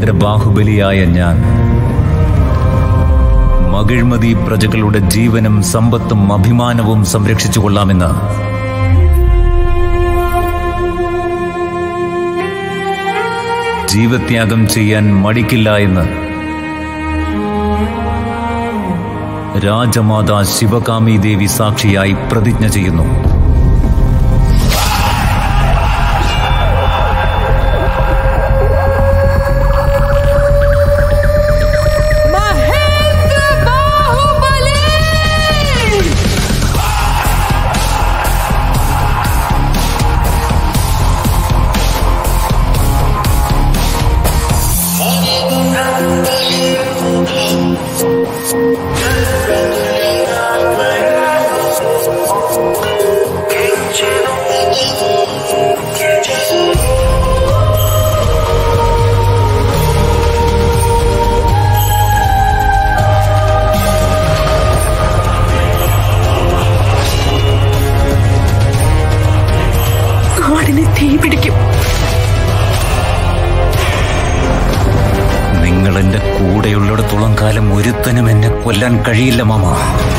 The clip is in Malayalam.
മഹേന്ദ്ര ബാഹുബലിയായ ഞാൻ മകിഴ്മതി പ്രജകളുടെ ജീവനും സമ്പത്തും അഭിമാനവും സംരക്ഷിച്ചു കൊള്ളാമെന്ന് ജീവത്യാഗം ചെയ്യാൻ മടിക്കില്ല എന്ന് രാജമാതാ ശിവകാമി ദേവി സാക്ഷിയായി പ്രതിജ്ഞ ചെയ്യുന്നു മഹേന്ദ്ര ബാഹുബലി കാടിന് തീ പിടിക്കും നിങ്ങൾ എന്റെ കൂടെയുള്ളിടത്തോളം കാലം ഒരുത്തനും എന്നെ കൊല്ലാൻ കഴിയില്ല മാമ